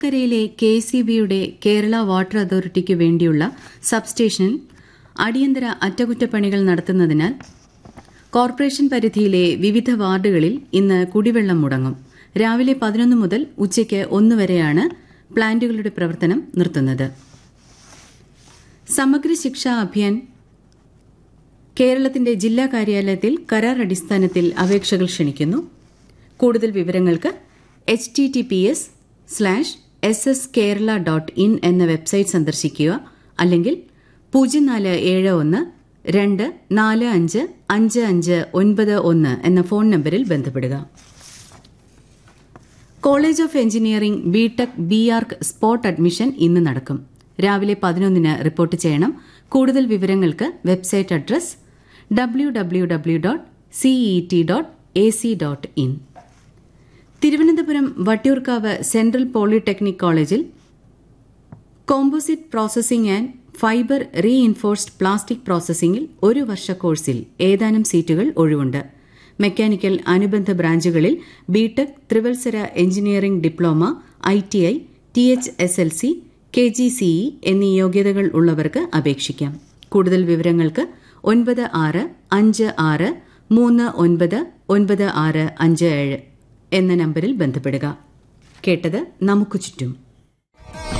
കരയിലെ K C ബിയുടെ Kerala water അതോറിറ്റിക്ക് വേണ്ടിയുള്ള സബ്സ്റ്റേഷനിൽ അടിയന്തര അറ്റകുറ്റപ്പണികൾ നടത്തുന്നതിനാൽ കോർപ്പറേഷൻ പരിധിയിലെ വിവിധ വാർഡുകളിൽ ഇന്ന് കുടിവെള്ളം മുടങ്ങും രാവിലെ പതിനൊന്ന് മുതൽ ഉച്ചയ്ക്ക് ഒന്ന് വരെയാണ് പ്ലാന്റുകളുടെ പ്രവർത്തനം നിർത്തുന്നത് സമഗ്ര ശിക്ഷാ അഭിയാൻ കേരളത്തിന്റെ ജില്ലാ കാര്യാലയത്തിൽ കരാർ അടിസ്ഥാനത്തിൽ അപേക്ഷകൾ ക്ഷണിക്കുന്നു കൂടുതൽ വിവരങ്ങൾക്ക് H T T P S slash S S Kerala dot in എന്ന വെബ്സൈറ്റ് സന്ദർശിക്കുക അല്ലെങ്കിൽ പൂജ്യം നാല് ഏഴ് ഒന്ന് രണ്ട് നാല് അഞ്ച് അഞ്ച് അഞ്ച് ഒൻപത് ഒന്ന് എന്ന ഫോൺ നമ്പറിൽ ബന്ധപ്പെടുക college of engineering B Tech B arch spot admission ഇന്ന് നടക്കും രാവിലെ പതിനൊന്നിന് റിപ്പോർട്ട് ചെയ്യണം കൂടുതൽ വിവരങ്ങൾക്ക് website address W W W dot C E T dot A C dot in Thiruvananthapuram Vattiyoorkavu central polytechnic കോളേജിൽ composite processing and fibre reinforced plastic പ്രോസസിംഗിൽ ഒരു വർഷ കോഴ്സിൽ ഏതാനും സീറ്റുകൾ ഒഴിവുണ്ട് മെക്കാനിക്കൽ അനുബന്ധ ബ്രാഞ്ചുകളിൽ ബിടെക് ത്രിവത്സര engineering diploma I T I T H S L C K G C E എന്നീ യോഗ്യതകൾ ഉള്ളവർക്ക് അപേക്ഷിക്കാം കൂടുതൽ വിവരങ്ങൾക്ക് ഒൻപത് ആറ് അഞ്ച് ആറ് മൂന്ന് ഒൻപത് ഒൻപത് ആറ് അഞ്ച് ഏഴ് എന്ന നമ്പറിൽ ബന്ധപ്പെടുക കേട്ടത് നമുക്ക് ചുറ്റും